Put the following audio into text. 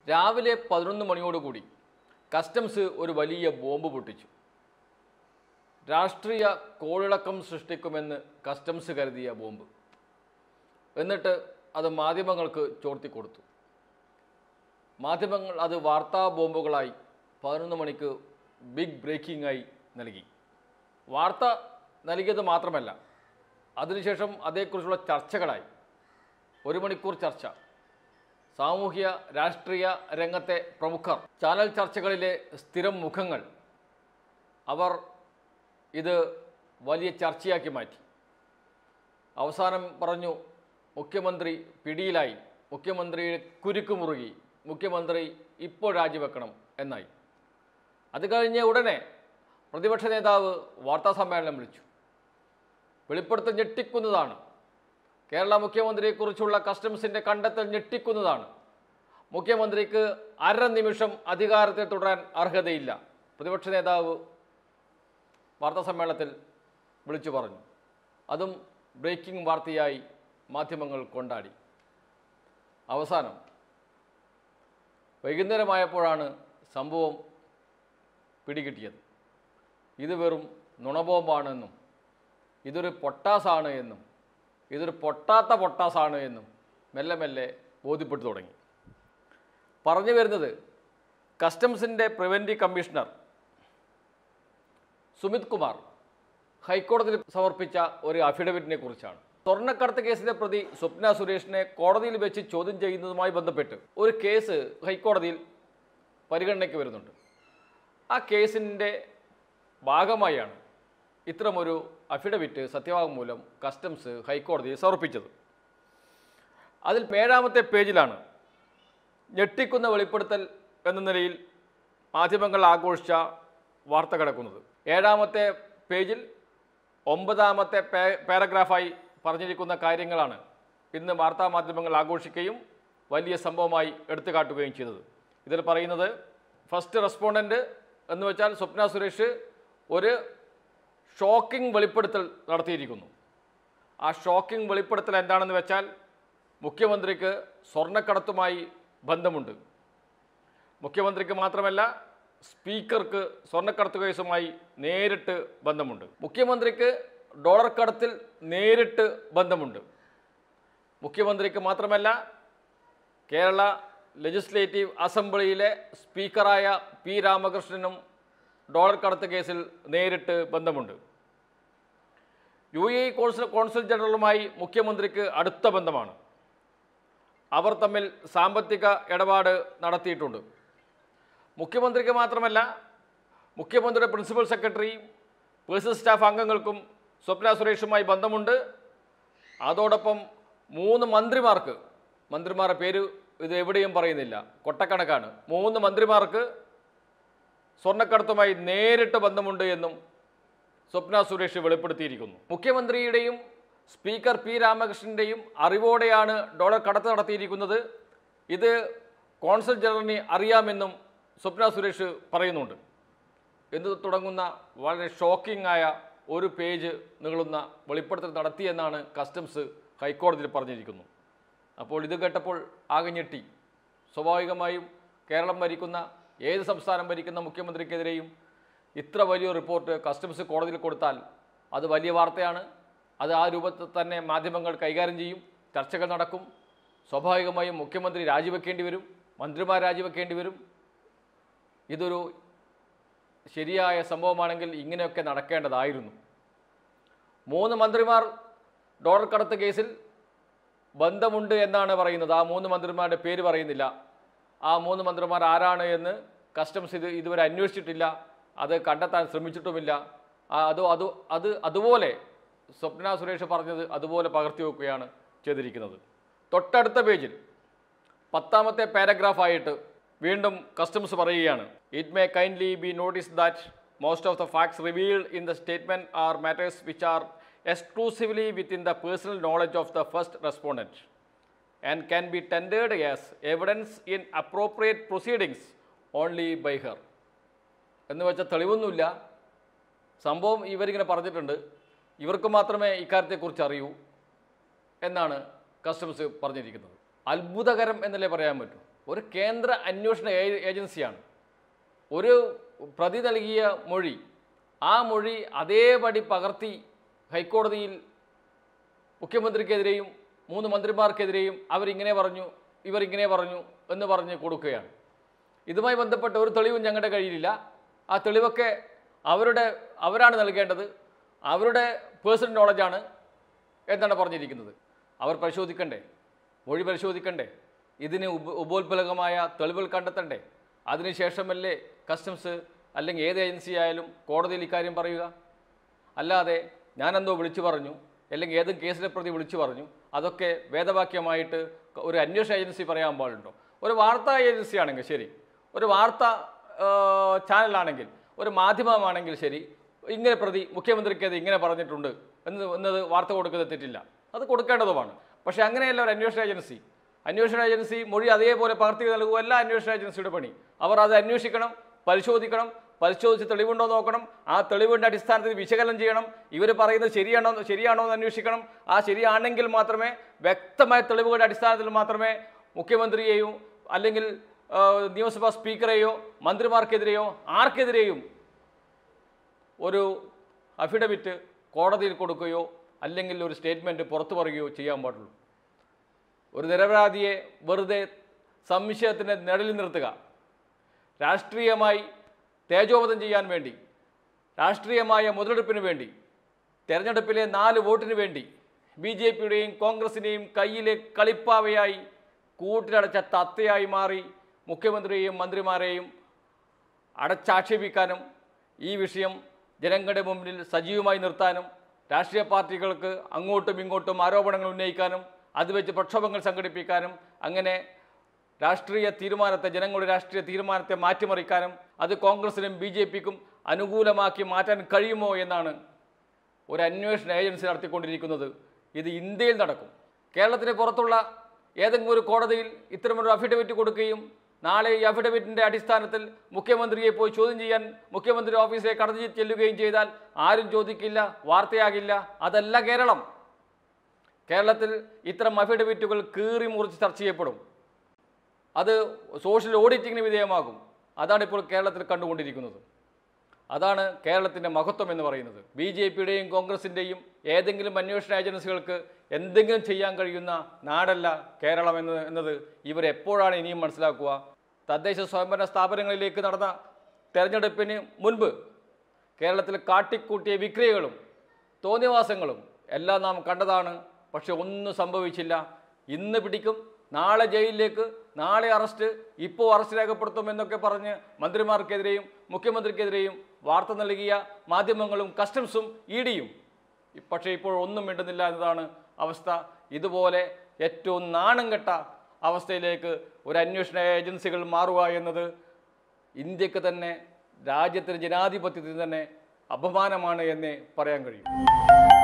രാവിലെ പതിനൊന്ന് മണിയോടുകൂടി കസ്റ്റംസ് ഒരു വലിയ ബോംബ് പൊട്ടിച്ചു രാഷ്ട്രീയ കോളിളക്കം സൃഷ്ടിക്കുമെന്ന് കസ്റ്റംസ് കരുതിയ ബോംബ് എന്നിട്ട് അത് മാധ്യമങ്ങൾക്ക് ചോർത്തിക്കൊടുത്തു മാധ്യമങ്ങൾ അത് വാർത്താ ബോംബുകളായി പതിനൊന്ന് മണിക്ക് ബിഗ് ബ്രേക്കിംഗ് ആയി നൽകി വാർത്ത നൽകിയത് മാത്രമല്ല അതിനുശേഷം അതേക്കുറിച്ചുള്ള ചർച്ചകളായി ഒരു മണിക്കൂർ ചർച്ച സാമൂഹ്യ രാഷ്ട്രീയ രംഗത്തെ പ്രമുഖർ ചാനൽ ചർച്ചകളിലെ സ്ഥിരം മുഖങ്ങൾ അവർ ഇത് വലിയ ചർച്ചയാക്കി മാറ്റി അവസാനം പറഞ്ഞു മുഖ്യമന്ത്രി പിടിയിലായി മുഖ്യമന്ത്രിയുടെ കുരുക്ക് മുറുകി മുഖ്യമന്ത്രി ഇപ്പോൾ രാജിവെക്കണം എന്നായി അത് കഴിഞ്ഞ ഉടനെ പ്രതിപക്ഷ നേതാവ് വാർത്താ സമ്മേളനം വിളിച്ചു വെളിപ്പെടുത്തൽ ഞെട്ടിക്കുന്നതാണ് കേരള മുഖ്യമന്ത്രിയെക്കുറിച്ചുള്ള കസ്റ്റംസിൻ്റെ കണ്ടെത്തൽ ഞെട്ടിക്കുന്നതാണ് മുഖ്യമന്ത്രിക്ക് അര നിമിഷം അധികാരത്തിൽ തുടരാൻ അർഹതയില്ല പ്രതിപക്ഷ നേതാവ് വാർത്താ സമ്മേളനത്തിൽ വിളിച്ചു പറഞ്ഞു അതും ബ്രേക്കിംഗ് വാർത്തയായി മാധ്യമങ്ങൾ കൊണ്ടാടി അവസാനം വൈകുന്നേരമായപ്പോഴാണ് സംഭവം പിടികിട്ടിയത് ഇത് വെറും നുണബോംബാണെന്നും ഇതൊരു പൊട്ടാസാണ് എന്നും ഇതൊരു പൊട്ടാത്ത പൊട്ടാസാണ് എന്നും മെല്ലെ മെല്ലെ ബോധ്യപ്പെട്ടു തുടങ്ങി പറഞ്ഞു വരുന്നത് കസ്റ്റംസിൻ്റെ പ്രിവൻറ്റീവ് കമ്മീഷണർ സുമിത് കുമാർ ഹൈക്കോടതിയിൽ സമർപ്പിച്ച ഒരു അഫിഡവിറ്റിനെ കുറിച്ചാണ് സ്വർണ്ണക്കടത്ത് കേസിലെ പ്രതി സ്വപ്ന സുരേഷിനെ കോടതിയിൽ വെച്ച് ചോദ്യം ചെയ്യുന്നതുമായി ബന്ധപ്പെട്ട് ഒരു കേസ് ഹൈക്കോടതിയിൽ പരിഗണനയ്ക്ക് വരുന്നുണ്ട് ആ കേസിൻ്റെ ഭാഗമായാണ് ഇത്തരമൊരു അഫിഡവിറ്റ് സത്യവാങ്മൂലം കസ്റ്റംസ് ഹൈക്കോടതിയിൽ സമർപ്പിച്ചത് അതിൽ ഏഴാമത്തെ പേജിലാണ് ഞെട്ടിക്കുന്ന വെളിപ്പെടുത്തൽ എന്ന നിലയിൽ മാധ്യമങ്ങൾ ആഘോഷിച്ച വാർത്ത കിടക്കുന്നത് ഏഴാമത്തെ പേജിൽ ഒമ്പതാമത്തെ പേ പാരഗ്രാഫായി പറഞ്ഞിരിക്കുന്ന കാര്യങ്ങളാണ് ഇന്ന് വാർത്താ മാധ്യമങ്ങൾ ആഘോഷിക്കുകയും വലിയ സംഭവമായി എടുത്തു കാട്ടുകയും ചെയ്തത് ഇതിൽ പറയുന്നത് ഫസ്റ്റ് റെസ്പോണ്ടൻ്റ് എന്ന് വെച്ചാൽ സ്വപ്ന സുരേഷ് ഒരു ഷോക്കിംഗ് വെളിപ്പെടുത്തൽ നടത്തിയിരിക്കുന്നു ആ ഷോക്കിംഗ് വെളിപ്പെടുത്തൽ എന്താണെന്ന് വെച്ചാൽ മുഖ്യമന്ത്രിക്ക് സ്വർണ്ണക്കടത്തുമായി ബന്ധമുണ്ട് മുഖ്യമന്ത്രിക്ക് മാത്രമല്ല സ്പീക്കർക്ക് സ്വർണ്ണക്കടത്ത് കേസുമായി നേരിട്ട് ബന്ധമുണ്ട് മുഖ്യമന്ത്രിക്ക് ഡോളർ കടത്തിൽ നേരിട്ട് ബന്ധമുണ്ട് മുഖ്യമന്ത്രിക്ക് മാത്രമല്ല കേരള ലെജിസ്ലേറ്റീവ് അസംബ്ലിയിലെ സ്പീക്കറായ പി രാമകൃഷ്ണനും ഡോളർ കടത്ത് കേസിൽ നേരിട്ട് ബന്ധമുണ്ട് യു എ കോൺസുൽ കോൺസുൽ ജനറലുമായി മുഖ്യമന്ത്രിക്ക് അടുത്ത ബന്ധമാണ് അവർ തമ്മിൽ സാമ്പത്തിക ഇടപാട് നടത്തിയിട്ടുണ്ട് മുഖ്യമന്ത്രിക്ക് മാത്രമല്ല മുഖ്യമന്ത്രിയുടെ പ്രിൻസിപ്പൽ സെക്രട്ടറിയും പേഴ്സണൽ സ്റ്റാഫ് അംഗങ്ങൾക്കും സ്വപ്ന സുരേഷുമായി ബന്ധമുണ്ട് അതോടൊപ്പം മൂന്ന് മന്ത്രിമാർക്ക് മന്ത്രിമാരുടെ പേര് ഇത് എവിടെയും പറയുന്നില്ല കൊട്ടക്കണക്കാണ് മൂന്ന് മന്ത്രിമാർക്ക് സ്വർണ്ണക്കടത്തുമായി നേരിട്ട് ബന്ധമുണ്ട് എന്നും സ്വപ്ന സുരേഷ് വെളിപ്പെടുത്തിയിരിക്കുന്നു മുഖ്യമന്ത്രിയുടെയും സ്പീക്കർ പി രാമകൃഷ്ണൻ്റെയും അറിവോടെയാണ് ഡോളർ കടത്ത് നടത്തിയിരിക്കുന്നത് ഇത് കോൺസൽ ജനറലിന് അറിയാമെന്നും സ്വപ്ന സുരേഷ് പറയുന്നുണ്ട് എന്ന് തുടങ്ങുന്ന വളരെ ഷോക്കിംഗ് ആയ ഒരു പേജ് നീളുന്ന വെളിപ്പെടുത്തൽ നടത്തിയെന്നാണ് കസ്റ്റംസ് ഹൈക്കോടതിയിൽ പറഞ്ഞിരിക്കുന്നു അപ്പോൾ ഇത് കേട്ടപ്പോൾ ആകെ ഞെട്ടി സ്വാഭാവികമായും കേരളം ഭരിക്കുന്ന ഏത് സംസ്ഥാനം ഭരിക്കുന്ന മുഖ്യമന്ത്രിക്കെതിരെയും ഇത്ര വലിയ റിപ്പോർട്ട് കസ്റ്റംസ് കോടതിയിൽ കൊടുത്താൽ അത് വലിയ വാർത്തയാണ് അത് ആ രൂപത്തിൽ തന്നെ മാധ്യമങ്ങൾ കൈകാര്യം ചെയ്യും ചർച്ചകൾ നടക്കും സ്വാഭാവികമായും മുഖ്യമന്ത്രി രാജിവെക്കേണ്ടി വരും മന്ത്രിമാർ രാജിവെക്കേണ്ടി വരും ഇതൊരു ശരിയായ സംഭവമാണെങ്കിൽ ഇങ്ങനെയൊക്കെ നടക്കേണ്ടതായിരുന്നു മൂന്ന് മന്ത്രിമാർ ഡോളർ കടത്ത് കേസിൽ ബന്ധമുണ്ട് എന്നാണ് പറയുന്നത് ആ മൂന്ന് മന്ത്രിമാരുടെ പേര് പറയുന്നില്ല ആ മൂന്ന് മന്ത്രിമാർ ആരാണ് എന്ന് കസ്റ്റംസ് ഇത് ഇതുവരെ അന്വേഷിച്ചിട്ടില്ല അത് കണ്ടെത്താൻ ശ്രമിച്ചിട്ടുമില്ല ആ, അത് അത് അത് അതുപോലെ സ്വപ്ന സുരേഷ് പറഞ്ഞത് അതുപോലെ പകർത്തി വെക്കുകയാണ് ചെയ്തിരിക്കുന്നത് തൊട്ടടുത്ത പേജിൽ പത്താമത്തെ പാരഗ്രാഫായിട്ട് വീണ്ടും കസ്റ്റംസ് പറയുകയാണ് it may kindly be noticed that most of the facts revealed in the statement are matters which are exclusively within the personal knowledge of the first respondent and can be tendered as evidence in appropriate proceedings only by her എന്ന് വെച്ചാൽ തെളിവൊന്നുമില്ല സംഭവം ഇവരിങ്ങനെ പറഞ്ഞിട്ടുണ്ട് ഇവർക്ക് മാത്രമേ ഇക്കാര്യത്തെക്കുറിച്ച് അറിയൂ എന്നാണ് customs പറഞ്ഞിരിക്കുന്നത് അത്ഭുതകരം എന്നല്ലേ പറയാൻ പറ്റൂ ഒരു കേന്ദ്ര അന്വേഷണ ഏ- ഏജൻസിയാണ് ഒരു പ്രതി നൽകിയ മൊഴി ആ മൊഴി അതേപടി പകർത്തി ഹൈക്കോടതിയിൽ മുഖ്യമന്ത്രിക്കെതിരെയും മൂന്ന് മന്ത്രിമാർക്കെതിരെയും അവരിങ്ങനെ പറഞ്ഞു ഇവരിങ്ങനെ പറഞ്ഞു എന്ന് പറഞ്ഞ് കൊടുക്കുകയാണ് ഇതുമായി ബന്ധപ്പെട്ട ഒരു തെളിവും ഞങ്ങളുടെ കയ്യിലില്ല ആ തെളിവൊക്കെ അവരുടെ അവരാണ് നൽകേണ്ടത് അവരുടെ പേഴ്സണൽ നോളജാണ് എന്നാണ് പറഞ്ഞിരിക്കുന്നത് അവർ പരിശോധിക്കണ്ടേ മൊഴി പരിശോധിക്കണ്ടേ ഇതിന് ഉപ ഉപോത്ബലകമായ തെളിവുകൾ കണ്ടെത്തണ്ടേ അതിനുശേഷമല്ലേ കസ്റ്റംസ് അല്ലെങ്കിൽ ഏത് ഏജൻസി ആയാലും കോടതിയിൽ ഇക്കാര്യം പറയുക അല്ലാതെ ഞാനെന്തോ വിളിച്ചു പറഞ്ഞു അല്ലെങ്കിൽ ഏതും കേസിലെ പ്രതി വിളിച്ചു പറഞ്ഞു അതൊക്കെ വേദവാക്യമായിട്ട് ഒരു അന്വേഷണ ഏജൻസി പറയാൻ പാടുണ്ടോ ഒരു വാർത്താ ഏജൻസി ആണെങ്കിൽ ശരി ഒരു വാർത്താ ആ, ചാനലാണെങ്കിൽ ഒരു മാധ്യമമാണെങ്കിൽ ശരി ഇങ്ങനെ പ്രതി മുഖ്യമന്ത്രിക്കത് ഇങ്ങനെ പറഞ്ഞിട്ടുണ്ട് എന്ന് എന്നത് വാർത്ത കൊടുക്കുന്നത് തെറ്റില്ല അത് കൊടുക്കേണ്ടതുമാണ് പക്ഷേ അങ്ങനെയല്ല ഒരു അന്വേഷണ ഏജൻസി അന്വേഷണ ഏജൻസി മൊഴി അതേപോലെ പകർത്തി നൽകുക എല്ലാ അന്വേഷണ ഏജൻസിയുടെ പണി അവർ അത് അന്വേഷിക്കണം പരിശോധിക്കണം പരിശോധിച്ച് തെളിവുണ്ടോ എന്ന് നോക്കണം ആ തെളിവിൻ്റെ അടിസ്ഥാനത്തിൽ വിശകലനം ചെയ്യണം ഇവർ പറയുന്നത് ശരിയാണോ ശരിയാണോ എന്ന് അന്വേഷിക്കണം ആ ശരിയാണെങ്കിൽ മാത്രമേ വ്യക്തമായ തെളിവുകളുടെ അടിസ്ഥാനത്തിൽ മാത്രമേ മുഖ്യമന്ത്രിയെയും അല്ലെങ്കിൽ ആ, നിയമസഭാ സ്പീക്കറെയോ മന്ത്രിമാർക്കെതിരെയോ ആർക്കെതിരെയും ഒരു അഫിഡവിറ്റ് കോടതിയിൽ കൊടുക്കുകയോ അല്ലെങ്കിൽ ഒരു സ്റ്റേറ്റ്മെൻറ്റ് പുറത്തു പറയുകയോ ചെയ്യാൻ പാടുള്ളൂ ഒരു നിരപരാധിയെ വെറുതെ സംശയത്തിൻ്റെ നിഴലിൽ നിർത്തുക രാഷ്ട്രീയമായി തേജോവധം ചെയ്യാൻ വേണ്ടി രാഷ്ട്രീയമായ മുതലെടുപ്പിന് വേണ്ടി തെരഞ്ഞെടുപ്പിലെ നാല് വോട്ടിന് വേണ്ടി ബി ജെ പിയുടെയും കോൺഗ്രസിൻ്റെയും കയ്യിലെ കളിപ്പാവയായി കൂട്ടിലടച്ച തത്തയായി മാറി മുഖ്യമന്ത്രിയെയും മന്ത്രിമാരെയും അടച്ചാക്ഷേപിക്കാനും ഈ വിഷയം ജനങ്ങളുടെ മുമ്പിൽ സജീവമായി നിർത്താനും രാഷ്ട്രീയ പാർട്ടികൾക്ക് അങ്ങോട്ടും ഇങ്ങോട്ടും ആരോപണങ്ങൾ ഉന്നയിക്കാനും അത് വെച്ച് പ്രക്ഷോഭങ്ങൾ സംഘടിപ്പിക്കാനും അങ്ങനെ രാഷ്ട്രീയ തീരുമാനത്തെ ജനങ്ങളുടെ രാഷ്ട്രീയ തീരുമാനത്തെ മാറ്റിമറിക്കാനും അത് കോൺഗ്രസിനും ബി ജെ പിക്കും അനുകൂലമാക്കി മാറ്റാൻ കഴിയുമോ എന്നാണ് ഒരു അന്വേഷണ ഏജൻസി നടത്തിക്കൊണ്ടിരിക്കുന്നത് ഇത് ഇന്ത്യയിൽ നടക്കും കേരളത്തിന് പുറത്തുള്ള ഏതെങ്കിലും ഒരു കോടതിയിൽ ഇത്തരമൊരു അഫിഡവിറ്റ് കൊടുക്കുകയും നാളെ ഈ അഫിഡവിറ്റിൻ്റെ അടിസ്ഥാനത്തിൽ മുഖ്യമന്ത്രിയെ പോയി ചോദ്യം ചെയ്യാൻ മുഖ്യമന്ത്രി ഓഫീസിലേക്ക് കടന്നു ചെല്ലുകയും ചെയ്താൽ ആരും ചോദിക്കില്ല വാർത്തയാകില്ല അതല്ല കേരളം കേരളത്തിൽ ഇത്തരം അഫിഡവിറ്റുകൾ കീറി മുറിച്ച് ചർച്ച ചെയ്യപ്പെടും അത് സോഷ്യൽ ഓഡിറ്റിങ്ങിന് വിധേയമാകും അതാണ് ഇപ്പോൾ കേരളത്തിൽ കണ്ടുകൊണ്ടിരിക്കുന്നത് അതാണ് കേരളത്തിൻ്റെ മഹത്വം എന്ന് പറയുന്നത് ബി ജെ പിയുടെയും കോൺഗ്രസിൻ്റെയും ഏതെങ്കിലും അന്വേഷണ ഏജൻസികൾക്ക് എന്തെങ്കിലും ചെയ്യാൻ കഴിയുന്ന നാടല്ല കേരളം എന്ന് എന്നത് ഇവരെപ്പോഴാണ് ഇനിയും മനസ്സിലാക്കുക തദ്ദേശ സ്വയംഭരണ സ്ഥാപനങ്ങളിലേക്ക് നടന്ന തെരഞ്ഞെടുപ്പിന് മുൻപ് കേരളത്തിൽ കാട്ടിക്കൂട്ടിയ വിക്രിയകളും തോന്നിവാസങ്ങളും എല്ലാം നാം കണ്ടതാണ് പക്ഷെ ഒന്നും സംഭവിച്ചില്ല ഇന്ന് പിടിക്കും നാളെ ജയിലിലേക്ക് നാളെ അറസ്റ്റ് ഇപ്പോൾ അറസ്റ്റ് രേഖപ്പെടുത്തും എന്നൊക്കെ പറഞ്ഞ് മന്ത്രിമാർക്കെതിരെയും മുഖ്യമന്ത്രിക്കെതിരെയും വാർത്ത നൽകിയ മാധ്യമങ്ങളും കസ്റ്റംസും ഇ ഡിയും പക്ഷേ ഇപ്പോൾ ഒന്നും മിണ്ടുന്നില്ല എന്നതാണ് അവസ്ഥ ഇതുപോലെ ഏറ്റവും നാണം കെട്ട അവസ്ഥയിലേക്ക് ഒരു അന്വേഷണ ഏജൻസികൾ മാറുക എന്നത് ഇന്ത്യക്ക് തന്നെ രാജ്യത്തിന് ജനാധിപത്യത്തിന് തന്നെ അപമാനമാണ് എന്നേ പറയാൻ കഴിയും